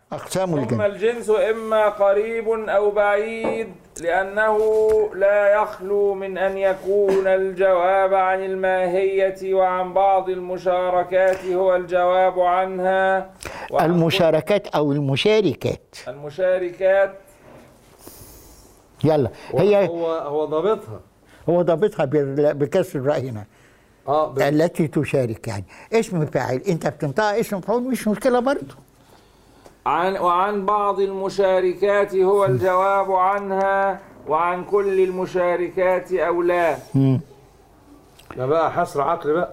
أقسام ثم الجنس الجنس إما قريب أو بعيد لأنه لا يخلو من أن يكون الجواب عن الماهية وعن بعض المشاركات هو الجواب عنها وعن المشاركات أو المشاركات المشاركات يلا هي هو هو ضابطها هو ضابطها بال- بكسر الراء هنا اه ب- التي تشارك يعني اسم فاعل انت بتنطقها اسم مفعول مش مشكله برضه عن وعن بعض المشاركات هو الجواب عنها وعن كل المشاركات أو لا ده بقى حصر عقل بقى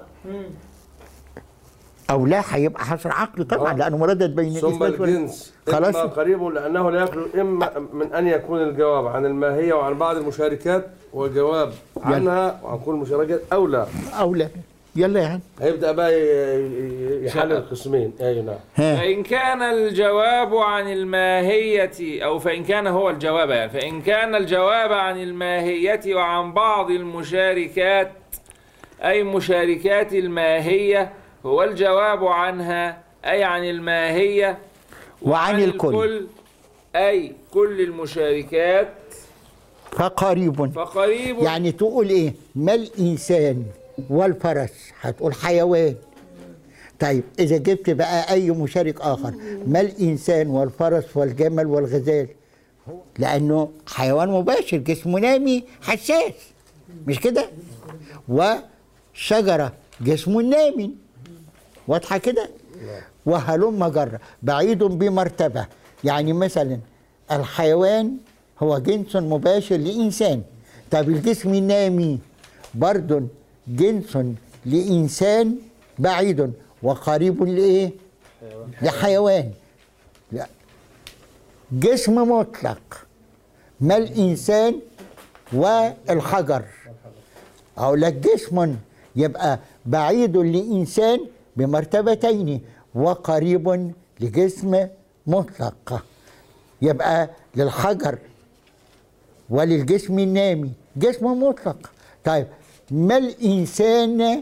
او لا هيبقى حصر عقل طبعا آه. لانه مردد بين ثم الإثبات وال- الجنس خلاص إما قريب لأنه لا يخلو إما من أن يكون الجواب عن الماهية وعن بعض المشاركات والجواب عنها وعن كل المشاركات أو لا او لا يلا يا عم هيبدأ بقى ي- ي- يحلل القسمين أي نعم ها فإن كان الجواب عن الماهية أو فإن كان هو الجواب يعني فإن كان الجواب عن الماهية وعن بعض المشاركات أي مشاركات الماهية هو الجواب عنها أي عن الماهية وعن الكل. أي كل المشاركات فقريب فقريب يعني تقول ايه ما الانسان والفرس هتقول حيوان طيب اذا جبت بقى اي مشارك اخر ما الانسان والفرس والجمل والغزال لانه حيوان مباشر جسمه نامي حساس مش كده وشجره جسمه نامي واضحه كده وهلم جرة بعيد بمرتبة يعني مثلا الحيوان هو جنس مباشر لإنسان طب الجسم النامي برضه جنس لإنسان بعيد وقريب لإيه؟ لحيوان لا جسم مطلق ما الإنسان والحجر أقول لك جسم يبقى بعيد لإنسان بمرتبتين وقريب لجسم مطلق يبقى للحجر وللجسم النامي جسم مطلق طيب ما الإنسان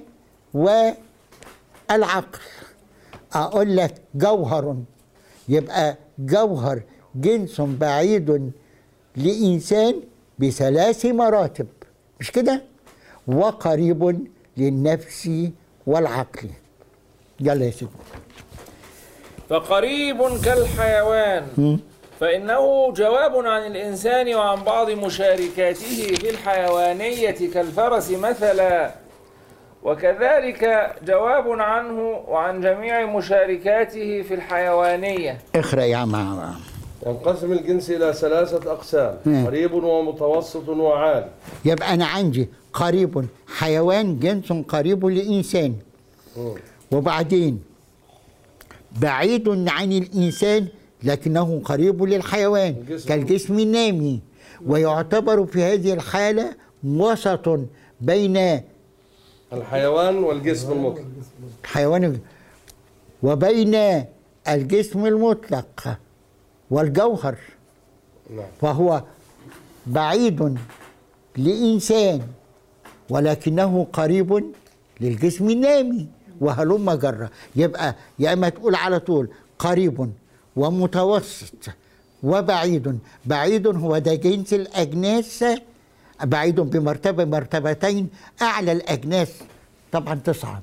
والعقل أقول لك جوهر يبقى جوهر جنس بعيد لإنسان بثلاث مراتب مش كده وقريب للنفس والعقل يلا يا سيدي فقريب كالحيوان فإنه جواب عن الإنسان وعن بعض مشاركاته في الحيوانية كالفرس مثلا وكذلك جواب عنه وعن جميع مشاركاته في الحيوانية اقرا يا عم عم. ينقسم الجنس إلى ثلاثة أقسام مم. قريب ومتوسط وعال يبقى انا عندي قريب حيوان جنس قريب لانسان مم. وبعدين بعيد عن الانسان لكنه قريب للحيوان الجسم. كالجسم النامي ويعتبر في هذه الحاله وسط بين الحيوان والجسم المطلق الحيوان وبين الجسم المطلق والجوهر نعم فهو بعيد لإنسان ولكنه قريب للجسم النامي وهلم جرة يبقى يا إما تقول على طول قريب ومتوسط وبعيد بعيد هو ده جنس الأجناس بعيد بمرتبة مرتبتين أعلى الأجناس طبعا تصعد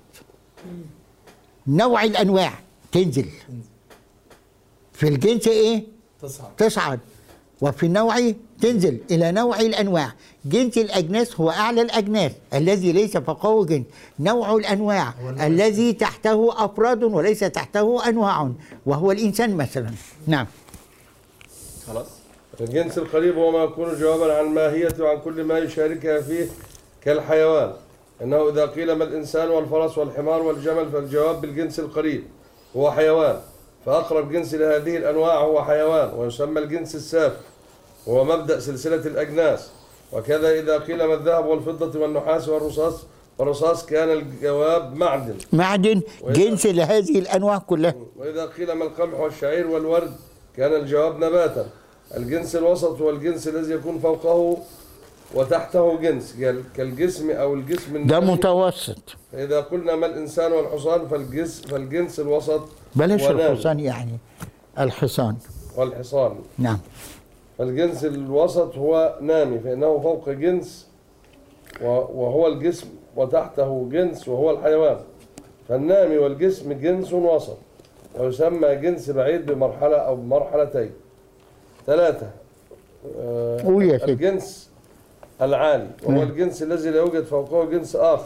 نوع الأنواع تنزل في الجنس إيه؟ تصعد تصعد وفي النوع تنزل إلى نوع الأنواع جنس الأجناس هو أعلى الأجناس الذي ليس فوقه جنس نوع الأنواع الذي تحته أفراد وليس تحته أنواع وهو الإنسان مثلا نعم خلاص الجنس القريب هو ما يكون جوابا عن الماهية وعن كل ما يشاركها فيه كالحيوان إنه إذا قيل ما الإنسان والفرس والحمار والجمل فالجواب بالجنس القريب هو حيوان فأقرب جنس لهذه الأنواع هو حيوان ويسمى الجنس السافل وهو مبدأ سلسلة الأجناس وكذا إذا قيل ما الذهب والفضة والنحاس والرصاص والرصاص كان الجواب معدن معدن جنس لهذه الأنواع كلها وإذا قيل ما القمح والشعير والورد كان الجواب نباتا الجنس الوسط هو الجنس الذي يكون فوقه وتحته جنس كال- كالجسم أو الجسم ده النبي. متوسط فإذا قلنا ما الإنسان والحصان فالجنس فالجنس الوسط بلاش ونام. الحصان يعني الحصان والحصان نعم فالجنس الوسط هو نامي فإنه فوق جنس و- وهو الجسم وتحته جنس وهو الحيوان فالنامي والجسم جنس وسط ويسمى جنس بعيد بمرحلة أو بمرحلتين ثلاثة آه، قول يا سيدي. الجنس العالي وهو نعم. الجنس الذي لا يوجد فوقه جنس آخر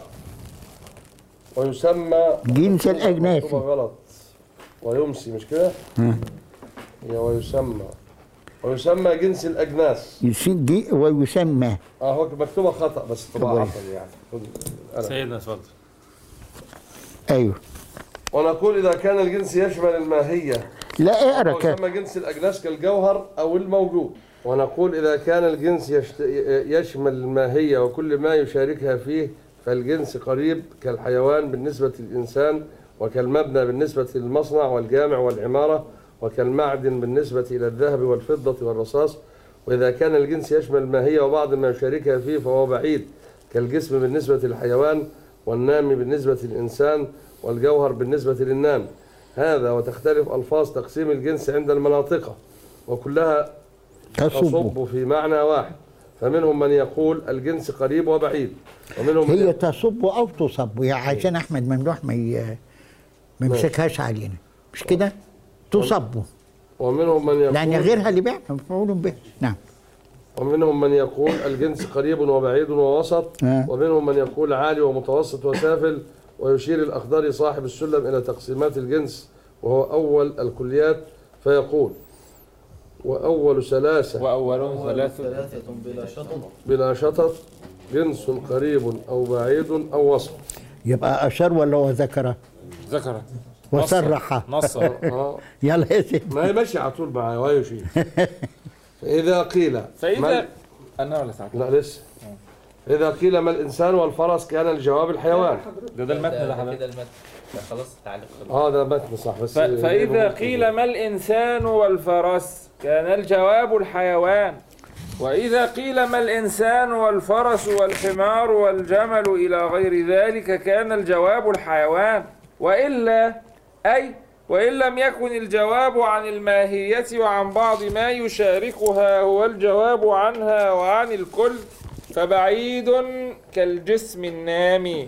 ويسمى جنس الأجناس مكتوبة غلط ويمسي مش كده؟ هي ويسمى ويسمى جنس الأجناس يس- دي ويسمى اه هو مكتوبة خطأ بس طبعا طبعا. عفوا يعني خد القلم. سيدنا اتفضل ايوه ونقول إذا كان الجنس يشمل الماهية لا اقرا كده ويسمى جنس الأجناس كالجوهر أو الموجود ونقول إذا كان الجنس يشت... يشمل الماهية وكل ما يشاركها فيه فالجنس قريب كالحيوان بالنسبة للإنسان وكالمبنى بالنسبة للمصنع والجامع والعمارة وكالمعدن بالنسبة إلى الذهب والفضة والرصاص وإذا كان الجنس يشمل الماهية وبعض ما يشاركها فيه فهو بعيد كالجسم بالنسبة للحيوان والنام بالنسبة للإنسان والجوهر بالنسبة للنام هذا وتختلف ألفاظ تقسيم الجنس عند المناطق وكلها تصب تصب في معنى واحد فمنهم من يقول الجنس قريب وبعيد ومنهم من هي تصب او تصب يعني عشان احمد ممدوح ما ي- ما يمسكهاش علينا مش كده تصب ومنهم من يقول لان غيرها اللي بيعمل مفعول به نعم ومنهم من يقول الجنس قريب وبعيد ووسط آه. ومنهم من يقول عالي ومتوسط وسافل ويشير الأخضري صاحب السلم إلى تقسيمات الجنس وهو أول الكليات فيقول وأول ثلاثة وأولون ثلاثة ثلاثة بلا شطط بلا شطط جنس قريب أو بعيد أو وسط يبقى اشار ولا هو ذكر ذكر وصرح نص آه. يلا يا سيدي ما هي ماشية على طول معايا وهي شيء فإذا قيل فإذا ما- أنا ولا ساعة لا لسه إذا قيل ما الإنسان والفرس كان الجواب الحيوان ده ده المتن ده ده حضرتك كده المتن ده خلاص تعليق خلص اه ده متن صح بس ف- فإذا قيل ما الإنسان والفرس كان الجواب الحيوان وإذا قيل ما الإنسان والفرس والحمار والجمل إلى غير ذلك كان الجواب الحيوان وإلا أي وإن لم يكن الجواب عن الماهية وعن بعض ما يشاركها هو الجواب عنها وعن الكل فبعيد كالجسم النامي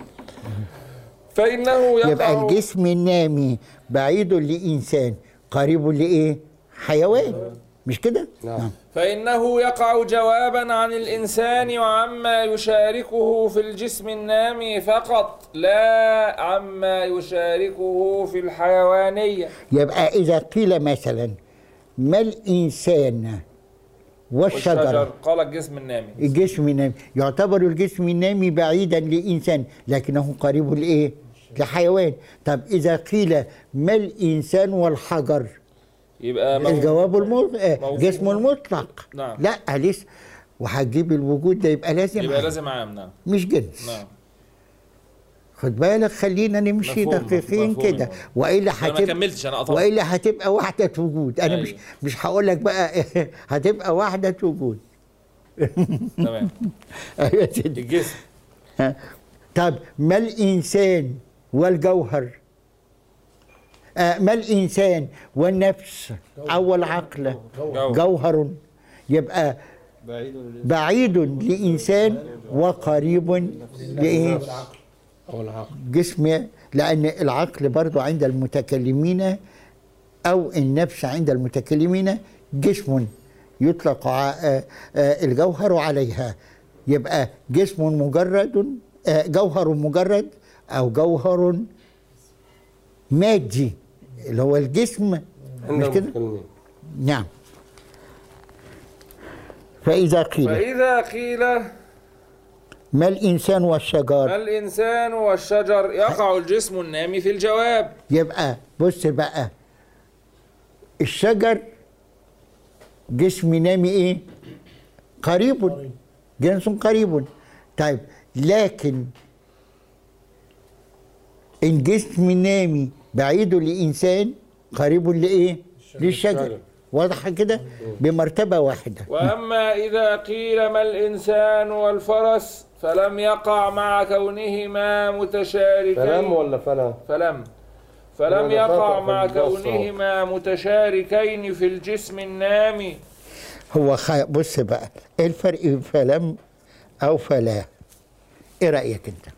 فإنه يقع يبقى الجسم النامي بعيد لإنسان قريب لإيه؟ حيوان مش كده؟ نعم فإنه يقع جوابا عن الإنسان وعما يشاركه في الجسم النامي فقط لا عما يشاركه في الحيوانية يبقى إذا قيل مثلا ما الإنسان والشجرة قال الجسم النامي الجسم النامي يعتبر الجسم النامي بعيدا لإنسان لكنه قريب لإيه؟ لحيوان طب إذا قيل ما الإنسان والحجر يبقى مو- الجواب المطلق موجود. جسم المطلق نعم. لا لسه وهتجيب الوجود ده يبقى لازم يبقى عام. لازم عام نعم مش جنس نعم خد بالك خلينا نمشي مفهوم، دقيقين مفهوم. كده والا أنا ما هتبقى كملتش أنا قطعت والا هتبقى وحده وجود انا مش أيوة. مش هقول لك بقى هتبقى وحده وجود تمام ايوه يا سيدي الجسم ها. طب ما الانسان والجوهر آه ما الانسان والنفس او العقل جو. جوهر يبقى بعيد لإنسان وقريب لإيه؟ أو العقل جسم لأن العقل برضو عند المتكلمين أو النفس عند المتكلمين جسم يطلق ع- آه، آه، الجوهر عليها يبقى جسم مجرد آه، جوهر مجرد أو جوهر مادي اللي هو الجسم عند مش كده؟ المتكلمين نعم فإذا قيل فإذا قيل ما الإنسان والشجار ما الإنسان والشجر يقع الجسم النامي في الجواب يبقى بص بقى الشجر جسم نامي ايه قريب جنس قريب طيب لكن ان جسم نامي بعيد لإنسان قريب لإيه للشجر واضحة كده بمرتبة واحدة وأما إذا قيل ما الإنسان والفرس فلم يقع مع كونهما فلم متشاركين ولا فلا؟ فلم فلم هذا يقع خطأ في مع النص. كونهما متشاركين في الجسم النامي هو خ... بص بقى ايه الفرق بين فلم او فلا ايه رايك انت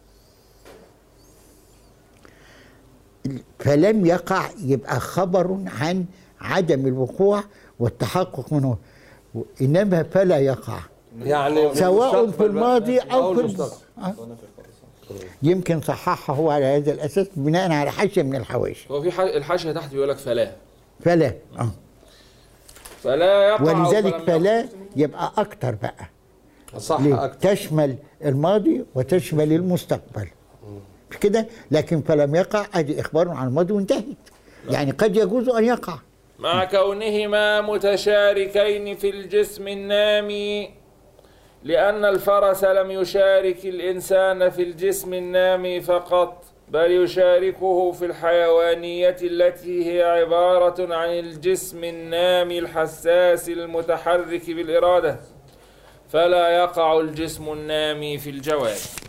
فلم يقع يبقى خبر عن عدم الوقوع والتحقق منه انما فلا يقع يعني سواء المستقبل في الماضي بقى او في المستقبل. آه. يمكن صححها هو على هذا الاساس بناء على حاشيه من الحواشي هو في ح- الحاشيه تحت بيقول لك فلا فلا آه. فلا يقع أو ولذلك فلم فلا يبقى اكتر بقى صح ليه؟ اكثر تشمل الماضي وتشمل المستقبل مش كده لكن فلم يقع ادي اخبار عن الماضي وانتهت يعني قد يجوز ان يقع مع كونهما متشاركين في الجسم النامي لأن الفرس لم يشارك الإنسان في الجسم النامي فقط بل يشاركه في الحيوانية التي هي عبارة عن الجسم النامي الحساس المتحرك بالإرادة فلا يقع الجسم النامي في الجواب